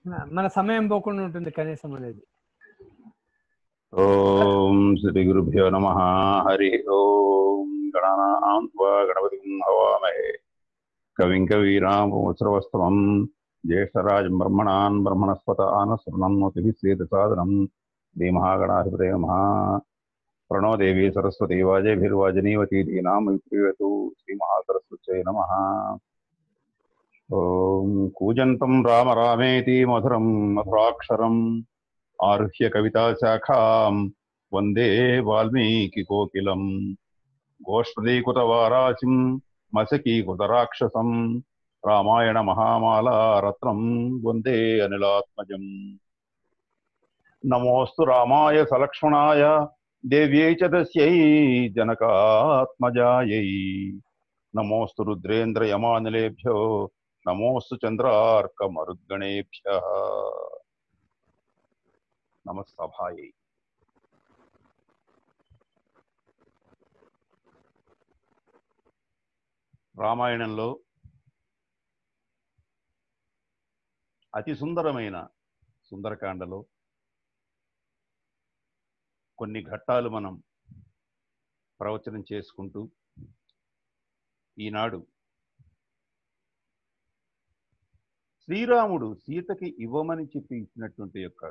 మన సమయం పోకుండా ఉంటుంది కనీసం అనేది ఓం శ్రీ గురుభ్యో నమ హరి ఓం గణానాం త్వా గణపతి హవామహే కవిం కవీరామోత్సవస్తవం జ్యేష్ఠరాజం బ్రహ్మణాన్ బ్రహ్మణస్పత ఆనస్వరణోతిభిశ్చేత సాదనం శ్రీమహాగణాధిపతే నమ ప్రణో దేవి సరస్వతి వాజేభిర్వాజనీవతి దీనాం విప్రియతు శ్రీమహాసరస్వత్యై నమ ఓం కూజంతం రామ రామేతి మధురం మధురాక్షరం ఆరుహ్య కవితాశాఖాం వందే వాల్మీకి కోకిలం గోష్పదీకృత వారాచిం మశకీకృత రాక్షసం రామాయణ మహామాల రత్నం వందే అనిలాత్మజం నమోస్తు రామాయ సలక్ష్మణాయ దేవ్యై చ తస్యై జనకాత్మజాయై నమోస్తు రుద్రేంద్ర యమానిలేభ్యో నమోస్తు చంద్రార్క మరుద్గణేభ్య నమస్తభాయై రామాయణంలో అతి సుందరమైన సుందరకాండలో కొన్ని ఘట్టాలు మనం ప్రవచనం చేసుకుంటూ ఈనాడు శ్రీరాముడు సీతకి ఇవ్వమని చెప్పి ఇచ్చినటువంటి యొక్క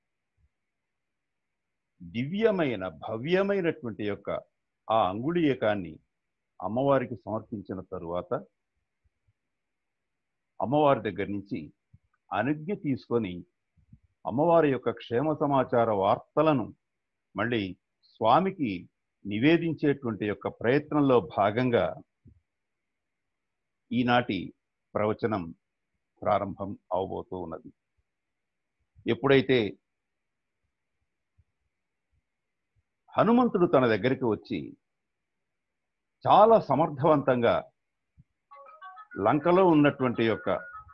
దివ్యమైన భవ్యమైనటువంటి యొక్క ఆ అంగుళీయకాన్ని అమ్మవారికి సమర్పించిన తరువాత అమ్మవారి దగ్గర నుంచి అనుజ్ఞ తీసుకొని అమ్మవారి యొక్క క్షేమ సమాచార వార్తలను మళ్ళీ స్వామికి నివేదించేటువంటి యొక్క ప్రయత్నంలో భాగంగా ఈనాటి ప్రవచనం ప్రారంభం అవబోతూ ఉన్నది ఎప్పుడైతే హనుమంతుడు తన దగ్గరికి వచ్చి చాలా సమర్థవంతంగా లంకలో ఉన్నటువంటి యొక్క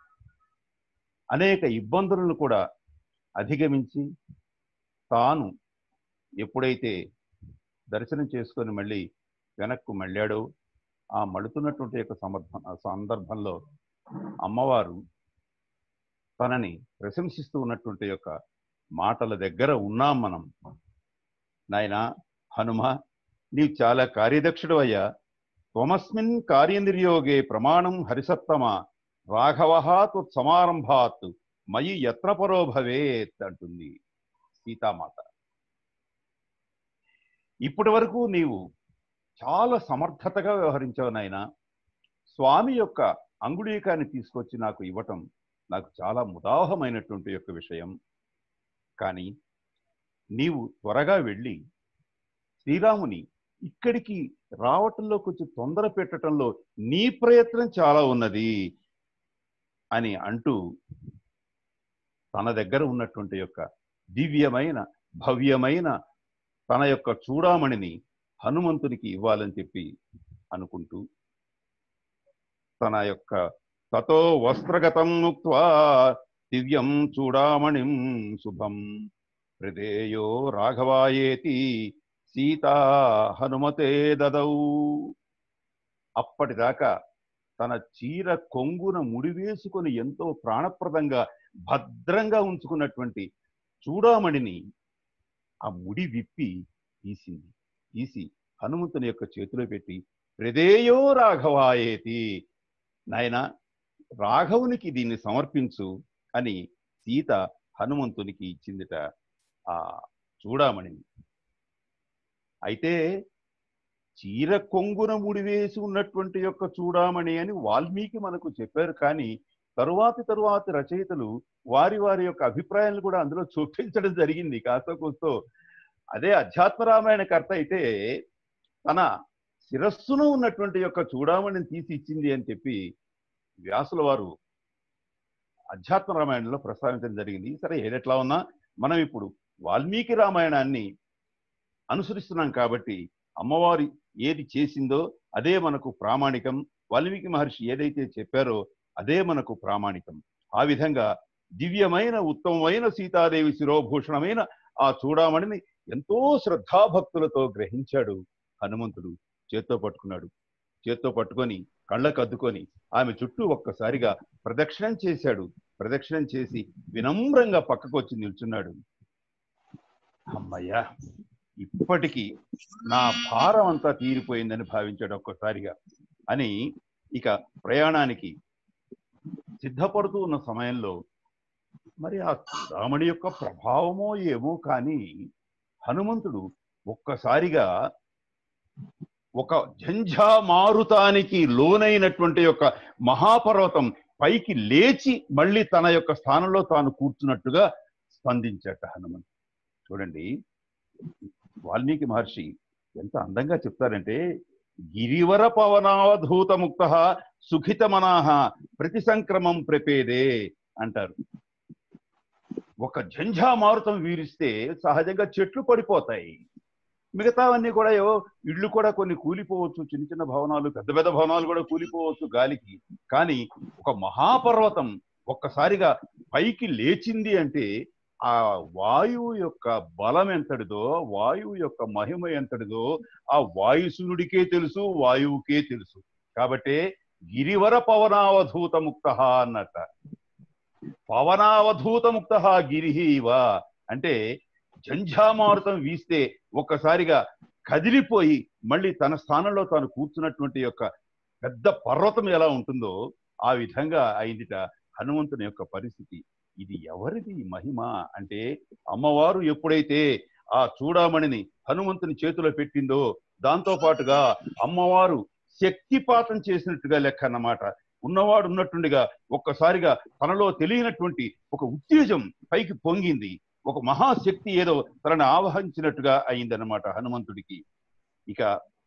అనేక ఇబ్బందులను కూడా అధిగమించి తాను ఎప్పుడైతే దర్శనం చేసుకొని మళ్ళీ వెనక్కు మళ్ళాడో ఆ మడుతున్నటువంటి యొక్క సమర్థ సందర్భంలో అమ్మవారు తనని ప్రశంసిస్తూ ఉన్నటువంటి యొక్క మాటల దగ్గర ఉన్నాం మనం నాయన హనుమ నీవు చాలా కార్యదక్షుడు అయ్యా త్వమస్మిన్ కార్యనిర్యోగే ప్రమాణం హరిసత్తమ రాఘవ సమారంభాత్ మయి యత్నపరో భవేత్ అంటుంది సీతామాత ఇప్పటి వరకు నీవు చాలా సమర్థతగా వ్యవహరించావు నాయన స్వామి యొక్క అంగుళీకాన్ని తీసుకొచ్చి నాకు ఇవ్వటం నాకు చాలా ముదాహమైనటువంటి యొక్క విషయం కానీ నీవు త్వరగా వెళ్ళి శ్రీరాముని ఇక్కడికి రావటంలో కొంచెం తొందర పెట్టడంలో నీ ప్రయత్నం చాలా ఉన్నది అని అంటూ తన దగ్గర ఉన్నటువంటి యొక్క దివ్యమైన భవ్యమైన తన యొక్క చూడామణిని హనుమంతునికి ఇవ్వాలని చెప్పి అనుకుంటూ తన యొక్క తతో వస్త్రగతం ముక్వా దివ్యం చూడామణిం శుభం హృదయో రాఘవాయేతి సీతా హనుమతే దదౌ అప్పటిదాకా తన చీర కొంగున ముడివేసుకొని ఎంతో ప్రాణప్రదంగా భద్రంగా ఉంచుకున్నటువంటి చూడామణిని ఆ ముడి విప్పి తీసింది తీసి హనుమంతుని యొక్క చేతిలో పెట్టి హృదయో రాఘవాయేతి నాయన రాఘవునికి దీన్ని సమర్పించు అని సీత హనుమంతునికి ఇచ్చిందిట ఆ చూడామణిని అయితే చీర కొంగున ముడివేసి ఉన్నటువంటి యొక్క చూడామణి అని వాల్మీకి మనకు చెప్పారు కానీ తరువాతి తరువాతి రచయితలు వారి వారి యొక్క అభిప్రాయాలను కూడా అందులో చూపించడం జరిగింది కాస్త కూస్తో అదే అధ్యాత్మ రామాయణ కర్త అయితే తన శిరస్సును ఉన్నటువంటి యొక్క చూడామణిని తీసి ఇచ్చింది అని చెప్పి వ్యాసుల వారు అధ్యాత్మ రామాయణంలో ప్రస్తావించడం జరిగింది సరే ఏదెట్లా ఉన్నా మనం ఇప్పుడు వాల్మీకి రామాయణాన్ని అనుసరిస్తున్నాం కాబట్టి అమ్మవారి ఏది చేసిందో అదే మనకు ప్రామాణికం వాల్మీకి మహర్షి ఏదైతే చెప్పారో అదే మనకు ప్రామాణికం ఆ విధంగా దివ్యమైన ఉత్తమమైన సీతాదేవి శిరోభూషణమైన ఆ చూడామణిని ఎంతో శ్రద్ధాభక్తులతో గ్రహించాడు హనుమంతుడు చేత్తో పట్టుకున్నాడు చేత్తో పట్టుకొని కళ్ళకు అద్దుకొని ఆమె చుట్టూ ఒక్కసారిగా ప్రదక్షిణం చేశాడు ప్రదక్షిణం చేసి వినమ్రంగా పక్కకు వచ్చి నిల్చున్నాడు అమ్మయ్యా ఇప్పటికీ నా భారం అంతా తీరిపోయిందని భావించాడు ఒక్కసారిగా అని ఇక ప్రయాణానికి సిద్ధపడుతూ ఉన్న సమయంలో మరి ఆ రాముడి యొక్క ప్రభావమో ఏమో కానీ హనుమంతుడు ఒక్కసారిగా ఒక జంఝామారుతానికి లోనైనటువంటి యొక్క మహాపర్వతం పైకి లేచి మళ్ళీ తన యొక్క స్థానంలో తాను కూర్చున్నట్టుగా స్పందించట హనుమంతుడు చూడండి వాల్మీకి మహర్షి ఎంత అందంగా చెప్తారంటే గిరివర పవనావధూత ముక్త సుఖిత మనాహ ప్రతి సంక్రమం ప్రపేదే అంటారు ఒక జంఝామారుతం వీరిస్తే సహజంగా చెట్లు పడిపోతాయి మిగతావన్నీ కూడా ఏవో ఇళ్ళు కూడా కొన్ని కూలిపోవచ్చు చిన్న చిన్న భవనాలు పెద్ద పెద్ద భవనాలు కూడా కూలిపోవచ్చు గాలికి కానీ ఒక మహాపర్వతం ఒక్కసారిగా పైకి లేచింది అంటే ఆ వాయువు యొక్క బలం ఎంతటిదో వాయువు యొక్క మహిమ ఎంతటిదో ఆ వాయుసునుడికే తెలుసు వాయువుకే తెలుసు కాబట్టి గిరివర పవనావధూత ముక్త అన్నట్ట పవనావధూత ముక్త గిరిహి ఇవ అంటే జంఝామారుతం వీస్తే ఒక్కసారిగా కదిలిపోయి మళ్ళీ తన స్థానంలో తాను కూర్చున్నటువంటి యొక్క పెద్ద పర్వతం ఎలా ఉంటుందో ఆ విధంగా అయిందిట హనుమంతుని యొక్క పరిస్థితి ఇది ఎవరిది మహిమ అంటే అమ్మవారు ఎప్పుడైతే ఆ చూడామణిని హనుమంతుని చేతిలో పెట్టిందో దాంతో పాటుగా అమ్మవారు శక్తిపాతం చేసినట్టుగా లెక్క అన్నమాట ఉన్నవాడు ఉన్నట్టుండిగా ఒక్కసారిగా తనలో తెలియనటువంటి ఒక ఉత్తేజం పైకి పొంగింది ఒక మహాశక్తి ఏదో తనని ఆవహించినట్టుగా అయిందన్నమాట హనుమంతుడికి ఇక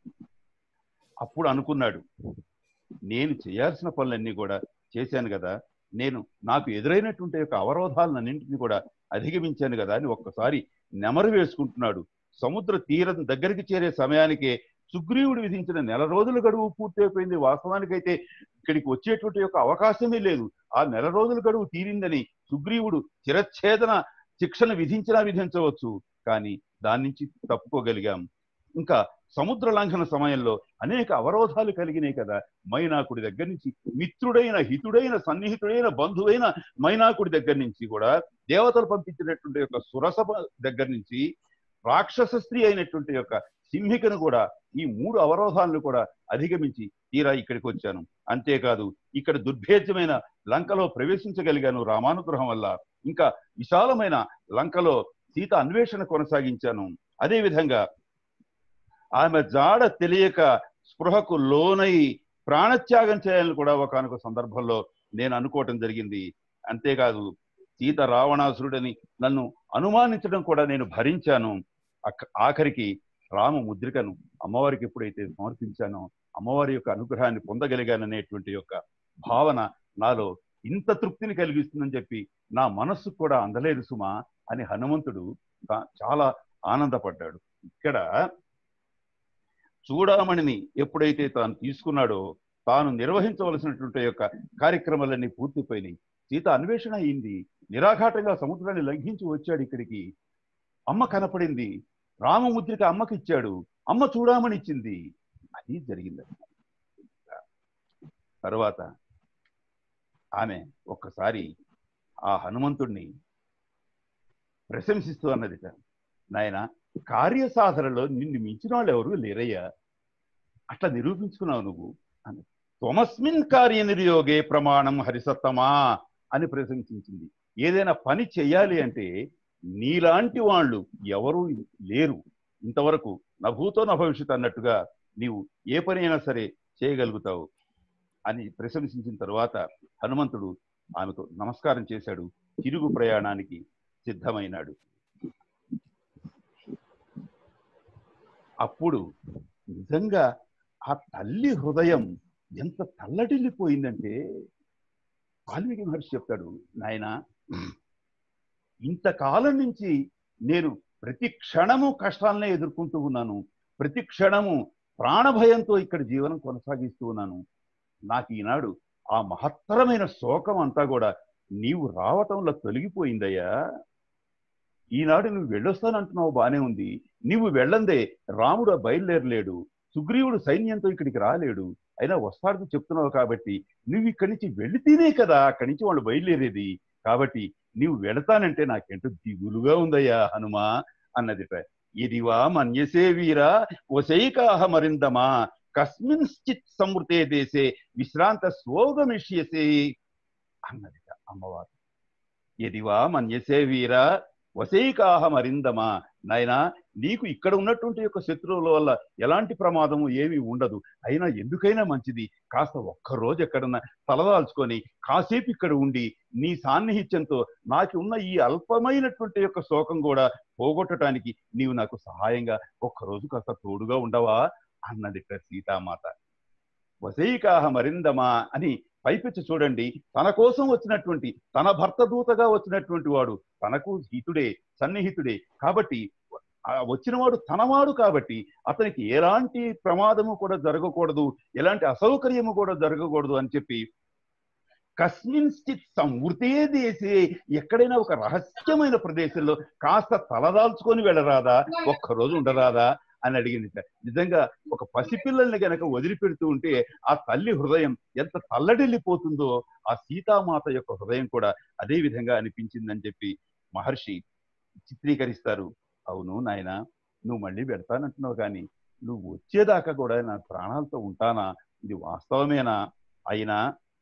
అప్పుడు అనుకున్నాడు నేను చేయాల్సిన పనులన్నీ కూడా చేశాను కదా నేను నాకు ఎదురైనటువంటి యొక్క అవరోధాలన్నింటినీ కూడా అధిగమించాను కదా అని ఒక్కసారి నెమరు వేసుకుంటున్నాడు సముద్ర తీరం దగ్గరికి చేరే సమయానికే సుగ్రీవుడు విధించిన నెల రోజుల గడువు పూర్తయిపోయింది వాస్తవానికైతే ఇక్కడికి వచ్చేటువంటి యొక్క అవకాశమే లేదు ఆ నెల రోజుల గడువు తీరిందని సుగ్రీవుడు చిరచ్ఛేదన శిక్షణ విధించినా విధించవచ్చు కానీ దాని నుంచి తప్పుకోగలిగాం ఇంకా సముద్ర లంఘన సమయంలో అనేక అవరోధాలు కలిగినాయి కదా మైనాకుడి దగ్గర నుంచి మిత్రుడైన హితుడైన సన్నిహితుడైన బంధువైన మైనాకుడి దగ్గర నుంచి కూడా దేవతలు పంపించినటువంటి యొక్క సురసభ దగ్గర నుంచి రాక్షస స్త్రీ అయినటువంటి యొక్క సింహికను కూడా ఈ మూడు అవరోధాలను కూడా అధిగమించి తీరా ఇక్కడికి వచ్చాను అంతేకాదు ఇక్కడ దుర్భేద్యమైన లంకలో ప్రవేశించగలిగాను రామానుగ్రహం వల్ల ఇంకా విశాలమైన లంకలో సీత అన్వేషణ కొనసాగించాను అదే విధంగా ఆమె జాడ తెలియక స్పృహకు లోనై ప్రాణత్యాగం చేయాలని కూడా ఒకనొక సందర్భంలో నేను అనుకోవటం జరిగింది అంతేకాదు సీత రావణాసురుడని నన్ను అనుమానించడం కూడా నేను భరించాను ఆఖరికి రామ ముద్రికను అమ్మవారికి ఎప్పుడైతే సమర్పించానో అమ్మవారి యొక్క అనుగ్రహాన్ని పొందగలిగాననేటువంటి యొక్క భావన నాలో ఇంత తృప్తిని కలిగిస్తుందని చెప్పి నా మనస్సు కూడా అందలేదు సుమా అని హనుమంతుడు చాలా ఆనందపడ్డాడు ఇక్కడ చూడమణిని ఎప్పుడైతే తాను తీసుకున్నాడో తాను నిర్వహించవలసినటువంటి యొక్క కార్యక్రమాలన్నీ పూర్తిపోయినాయి సీత అన్వేషణ అయింది నిరాఘాటంగా సముద్రాన్ని లంఘించి వచ్చాడు ఇక్కడికి అమ్మ కనపడింది రామముద్రిక అమ్మకి ఇచ్చాడు అమ్మ చూడమని ఇచ్చింది అది జరిగింది తరువాత ఆమె ఒక్కసారి ఆ హనుమంతుణ్ణి ప్రశంసిస్తూ అన్నదిట నాయన కార్యసాధనలో నిన్ను మించిన వాళ్ళు ఎవరు లేరయ్యా అట్లా నిరూపించుకున్నావు నువ్వు అని త్వమస్మిన్ కార్య నిర్యోగే ప్రమాణం హరిసత్తమా అని ప్రశంసించింది ఏదైనా పని చెయ్యాలి అంటే నీలాంటి వాళ్ళు ఎవరు లేరు ఇంతవరకు నభూతో నభవిష్యత్ అన్నట్టుగా నీవు ఏ పని అయినా సరే చేయగలుగుతావు అని ప్రశంసించిన తర్వాత హనుమంతుడు ఆమెకు నమస్కారం చేశాడు తిరుగు ప్రయాణానికి సిద్ధమైనాడు అప్పుడు నిజంగా ఆ తల్లి హృదయం ఎంత తల్లడిల్లిపోయిందంటే వాల్మీకి మహర్షి చెప్తాడు నాయన ఇంతకాలం నుంచి నేను ప్రతి క్షణము కష్టాలనే ఎదుర్కొంటూ ఉన్నాను ప్రతి క్షణము ప్రాణభయంతో ఇక్కడ జీవనం కొనసాగిస్తూ ఉన్నాను నాకు ఈనాడు ఆ మహత్తరమైన శోకం అంతా కూడా నీవు రావటంలో తొలగిపోయిందయ్యా ఈనాడు నువ్వు వెళ్ళొస్తానంటున్నావు బానే ఉంది నీవు వెళ్ళందే రాముడు బయలుదేరలేడు సుగ్రీవుడు సైన్యంతో ఇక్కడికి రాలేడు అయినా వస్తాడు చెప్తున్నావు కాబట్టి నువ్వు ఇక్కడి నుంచి వెళితేనే కదా అక్కడి నుంచి వాళ్ళు బయలుదేరేది కాబట్టి నీవు వెళతానంటే నాకెంటో దిగులుగా ఉందయ్యా హనుమా అన్నదిట ఇదివా మన్యసే వీరా వశైకాహ మరిందమా కస్మిన్శ్చిత్ సమృతే దేశే విశ్రాంత స్వోగమిష్యసే అన్నదిట అమ్మవారు ఎదివా మన్యసే వీరా వశైకాహ మరిందమా నాయనా నీకు ఇక్కడ ఉన్నటువంటి యొక్క శత్రువుల వల్ల ఎలాంటి ప్రమాదము ఏమీ ఉండదు అయినా ఎందుకైనా మంచిది కాస్త ఒక్కరోజు ఎక్కడన్నా తలదాల్చుకొని కాసేపు ఇక్కడ ఉండి నీ సాన్నిహిత్యంతో నాకు ఉన్న ఈ అల్పమైనటువంటి యొక్క శోకం కూడా పోగొట్టడానికి నీవు నాకు సహాయంగా ఒక్కరోజు కాస్త తోడుగా ఉండవా అన్నది ఇక్కడ సీతామాత వశైకాహ మరిందమా అని పైపెచ్చి చూడండి తన కోసం వచ్చినటువంటి తన భర్త దూతగా వచ్చినటువంటి వాడు తనకు హితుడే సన్నిహితుడే కాబట్టి ఆ వచ్చినవాడు తనవాడు కాబట్టి అతనికి ఎలాంటి ప్రమాదము కూడా జరగకూడదు ఎలాంటి అసౌకర్యము కూడా జరగకూడదు అని చెప్పి కస్మిన్ స్థిత్ సంవృతే దేశే ఎక్కడైనా ఒక రహస్యమైన ప్రదేశంలో కాస్త తలదాల్చుకొని వెళ్ళరాదా ఒక్కరోజు ఉండరాదా అని అడిగింది నిజంగా ఒక పసిపిల్లల్ని గనక వదిలిపెడుతూ ఉంటే ఆ తల్లి హృదయం ఎంత తల్లడిల్లిపోతుందో ఆ సీతామాత యొక్క హృదయం కూడా అదే విధంగా అనిపించిందని చెప్పి మహర్షి చిత్రీకరిస్తారు అవును నాయన నువ్వు మళ్ళీ పెడతానంటున్నావు కానీ నువ్వు వచ్చేదాకా కూడా నా ప్రాణాలతో ఉంటానా ఇది వాస్తవమేనా అయినా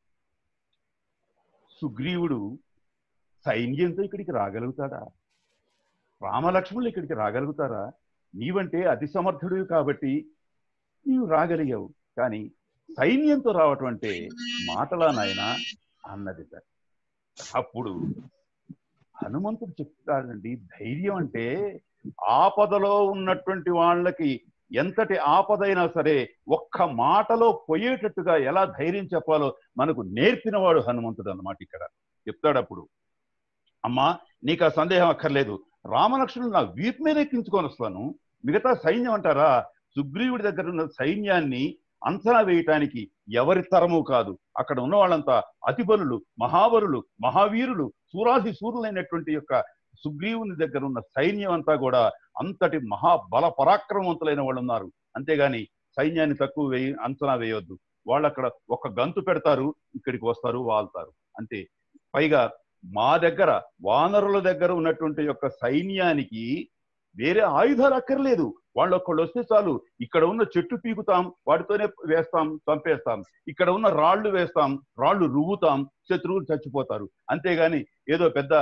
సుగ్రీవుడు సైన్యంతో ఇక్కడికి రాగలుగుతాడా రామలక్ష్మణులు ఇక్కడికి రాగలుగుతారా నీవంటే అతి సమర్థుడు కాబట్టి నీవు రాగలిగావు కానీ సైన్యంతో రావటం అంటే మాటలా నాయన అన్నది సార్ అప్పుడు హనుమంతుడు చెప్తాడండి ధైర్యం అంటే ఆపదలో ఉన్నటువంటి వాళ్ళకి ఎంతటి ఆపదైనా సరే ఒక్క మాటలో పోయేటట్టుగా ఎలా ధైర్యం చెప్పాలో మనకు నేర్పినవాడు హనుమంతుడు అన్నమాట ఇక్కడ చెప్తాడు అప్పుడు అమ్మా నీకు ఆ సందేహం అక్కర్లేదు రామలక్ష్మణులు నా వీపు మీద ఎక్కించుకొని వస్తాను మిగతా సైన్యం అంటారా సుగ్రీవుడి దగ్గర ఉన్న సైన్యాన్ని అంచనా వేయటానికి ఎవరి తరము కాదు అక్కడ ఉన్న వాళ్ళంతా అతిబలులు మహాబలులు మహావీరులు సూరాది సూరులైనటువంటి యొక్క సుగ్రీవుని దగ్గర ఉన్న సైన్యం అంతా కూడా అంతటి మహాబల పరాక్రమవంతులైన వాళ్ళు ఉన్నారు అంతేగాని సైన్యాన్ని తక్కువ వేయి అంచనా వేయొద్దు వాళ్ళు అక్కడ ఒక గంతు పెడతారు ఇక్కడికి వస్తారు వాళ్తారు అంతే పైగా మా దగ్గర వానరుల దగ్గర ఉన్నటువంటి యొక్క సైన్యానికి వేరే ఆయుధాలు అక్కర్లేదు వాళ్ళు ఒక్కళ్ళు వస్తే చాలు ఇక్కడ ఉన్న చెట్టు పీకుతాం వాటితోనే వేస్తాం చంపేస్తాం ఇక్కడ ఉన్న రాళ్ళు వేస్తాం రాళ్ళు రువ్వుతాం శత్రువులు చచ్చిపోతారు అంతేగాని ఏదో పెద్ద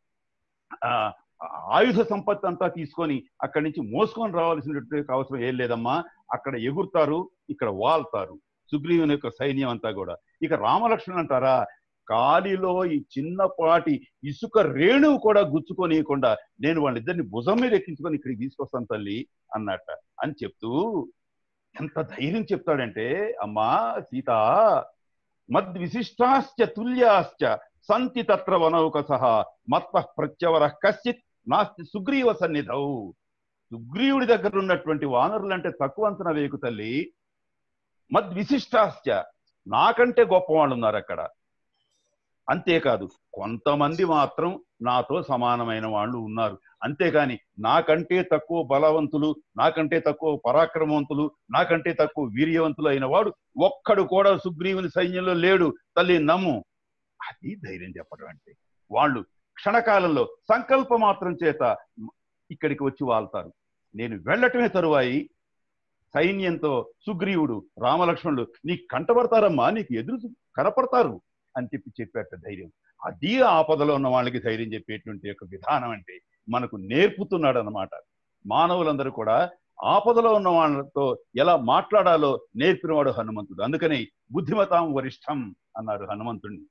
ఆ ఆయుధ సంపత్తి అంతా తీసుకొని అక్కడి నుంచి మోసుకొని రావాల్సినటువంటి అవసరం ఏం లేదమ్మా అక్కడ ఎగురుతారు ఇక్కడ వాళ్తారు సుగ్రీవుని యొక్క సైన్యం అంతా కూడా ఇక రామలక్ష్మణ్ అంటారా గాలిలో ఈ చిన్నపాటి ఇసుక రేణువు కూడా గుచ్చుకొనియకుండా నేను వాళ్ళిద్దరిని భుజం మీద ఎక్కించుకొని ఇక్కడికి తీసుకొస్తాను తల్లి అన్నట్ట అని చెప్తూ ఎంత ధైర్యం చెప్తాడంటే అమ్మా సీత మద్విశిష్టాశ్చ తుల్యాశ్చ సంతి తత్ర వనౌక సహా మత్ప ప్రత్యవర కశ్చిత్ నాస్తి సుగ్రీవ సన్నిధౌ సుగ్రీవుడి దగ్గర ఉన్నటువంటి వానరులు అంటే తక్కువ అంచనా వేయకు తల్లి మద్విశిష్టాశ్చ నాకంటే గొప్ప వాళ్ళు ఉన్నారు అక్కడ అంతేకాదు కొంతమంది మాత్రం నాతో సమానమైన వాళ్ళు ఉన్నారు అంతేకాని నాకంటే తక్కువ బలవంతులు నాకంటే తక్కువ పరాక్రమవంతులు నాకంటే తక్కువ వీర్యవంతులు అయిన వాడు ఒక్కడు కూడా సుగ్రీవుని సైన్యంలో లేడు తల్లి నమ్ము అది ధైర్యం చెప్పడం అంటే వాళ్ళు క్షణకాలంలో సంకల్ప మాత్రం చేత ఇక్కడికి వచ్చి వాళ్తారు నేను వెళ్ళటమే తరువాయి సైన్యంతో సుగ్రీవుడు రామలక్ష్మణుడు నీకు కంటపడతారమ్మా నీకు ఎదురు కనపడతారు అని చెప్పి చెప్పేట ధైర్యం అది ఆపదలో ఉన్న వాళ్ళకి ధైర్యం చెప్పేటువంటి యొక్క విధానం అంటే మనకు నేర్పుతున్నాడు అనమాట మానవులందరూ కూడా ఆపదలో ఉన్న వాళ్ళతో ఎలా మాట్లాడాలో నేర్పినవాడు హనుమంతుడు అందుకని బుద్ధిమతాం వరిష్టం అన్నారు హనుమంతుడిని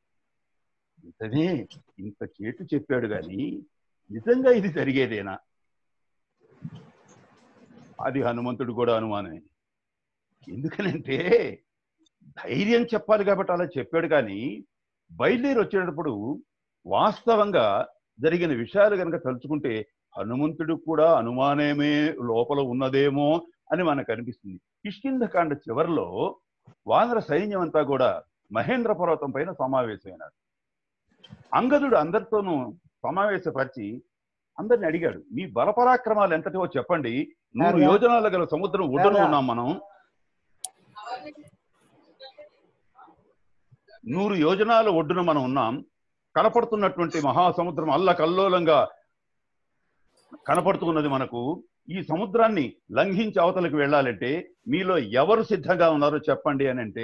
ఇంతనే ఇంత చేటు చెప్పాడు గాని నిజంగా ఇది జరిగేదేనా అది హనుమంతుడు కూడా అనుమానమే ఎందుకనంటే ధైర్యం చెప్పాలి కాబట్టి అలా చెప్పాడు కానీ బయలుదేరి వచ్చేటప్పుడు వాస్తవంగా జరిగిన విషయాలు కనుక తలుచుకుంటే హనుమంతుడు కూడా అనుమానమే లోపల ఉన్నదేమో అని మనకు అనిపిస్తుంది కిష్కింధకాండ చివరిలో వానర సైన్యం అంతా కూడా మహేంద్ర పర్వతం పైన సమావేశమైనాడు అంగదుడు అందరితోనూ సమావేశపరిచి అందరిని అడిగాడు మీ బలపరాక్రమాలు ఎంతటివో చెప్పండి నూరు యోజనాల గల సముద్రం ఒడ్డున ఉన్నాం మనం నూరు యోజనాల ఒడ్డున మనం ఉన్నాం కనపడుతున్నటువంటి మహాసముద్రం అల్లకల్లోలంగా కనపడుతున్నది మనకు ఈ సముద్రాన్ని లంఘించి అవతలకు వెళ్ళాలంటే మీలో ఎవరు సిద్ధంగా ఉన్నారో చెప్పండి అని అంటే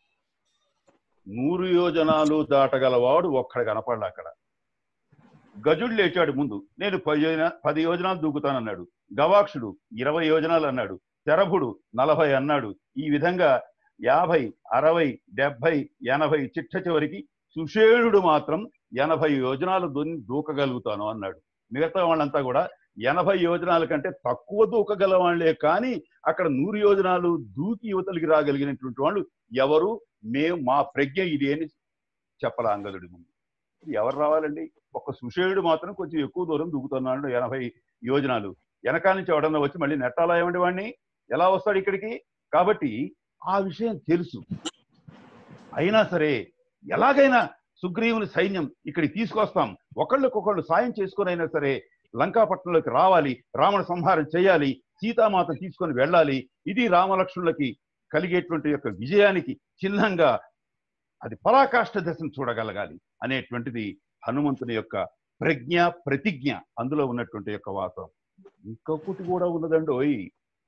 నూరు యోజనాలు దాటగలవాడు ఒక్కడ కనపడలే అక్కడ గజుడు లేచాడు ముందు నేను పది యోజన- పది యోజనాలు దూకుతానన్నాడు గవాక్షుడు ఇరవై యోజనాలు అన్నాడు శరభుడు నలభై అన్నాడు ఈ విధంగా యాభై అరవై డెబ్బై ఎనభై చిట్ట చివరికి సుషేణుడు మాత్రం ఎనభై యోజనాలు దున్ని దూకగలుగుతాను అన్నాడు మిగతా వాళ్ళంతా కూడా ఎనభై యోజనాల కంటే తక్కువ దూకగల వాళ్ళే కానీ అక్కడ నూరు యోజనాలు దూకి యువతలకి రాగలిగినటువంటి వాళ్ళు ఎవరు మేము మా ప్రజ్ఞ ఇది అని చెప్పాల అంగదుడి ముందు ఎవరు రావాలండి ఒక సుషేయుడు మాత్రం కొంచెం ఎక్కువ దూరం దూకుతున్నాడు ఎనభై యోజనాలు వెనకాల నుంచి ఎవడన్నా వచ్చి మళ్ళీ నెట్టాలా ఏమండి వాడిని ఎలా వస్తాడు ఇక్కడికి కాబట్టి ఆ విషయం తెలుసు అయినా సరే ఎలాగైనా సుగ్రీవుని సైన్యం ఇక్కడికి తీసుకొస్తాం ఒకళ్ళకొకళ్ళు సాయం చేసుకుని అయినా సరే లంకాపట్నంలోకి రావాలి రావణ సంహారం చేయాలి సీతామాత తీసుకొని వెళ్ళాలి ఇది రామలక్ష్మణులకి కలిగేటువంటి యొక్క విజయానికి చిహ్నంగా అది పరాకాష్ఠ దశను చూడగలగాలి అనేటువంటిది హనుమంతుని యొక్క ప్రజ్ఞ ప్రతిజ్ఞ అందులో ఉన్నటువంటి యొక్క వాస్తవం ఇంకొకటి కూడా ఉన్నదండి ఓయ్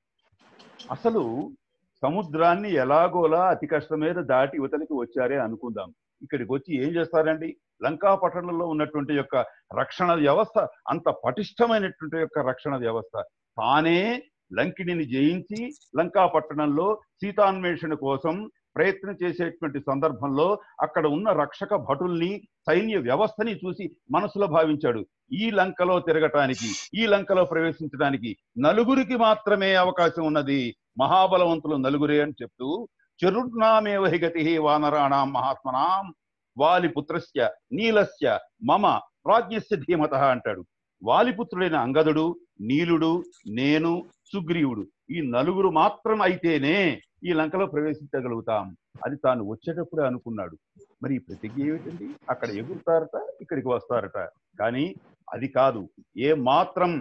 అసలు సముద్రాన్ని ఎలాగోలా అతి కష్టం మీద దాటి యువతలకి వచ్చారే అనుకుందాం ఇక్కడికి వచ్చి ఏం చేస్తారండి లంకా పట్టణంలో ఉన్నటువంటి యొక్క రక్షణ వ్యవస్థ అంత పటిష్టమైనటువంటి యొక్క రక్షణ వ్యవస్థ తానే లంకిడిని జయించి లంకా పట్టణంలో సీతాన్వేషణ కోసం ప్రయత్నం చేసేటువంటి సందర్భంలో అక్కడ ఉన్న రక్షక భటుల్ని సైన్య వ్యవస్థని చూసి మనసులో భావించాడు ఈ లంకలో తిరగటానికి ఈ లంకలో ప్రవేశించడానికి నలుగురికి మాత్రమే అవకాశం ఉన్నది మహాబలవంతులు నలుగురే అని చెప్తూ చరుర్నామేవ హి గతి వానరాణాం మహాత్మనాం వాలిపుత్రస్య నీలస్య మమ రాజ్ఞస్య ధీమత అంటాడు వాలిపుత్రుడైన అంగదుడు నీలుడు నేను సుగ్రీవుడు ఈ నలుగురు మాత్రం అయితేనే ఈ లంకలో ప్రవేశించగలుగుతాం అది తాను వచ్చేటప్పుడే అనుకున్నాడు మరి ఈ ప్రతిజ్ఞ ఏమిటండి అక్కడ ఎగురుతారట ఇక్కడికి వస్తారట కానీ అది కాదు ఏ మాత్రం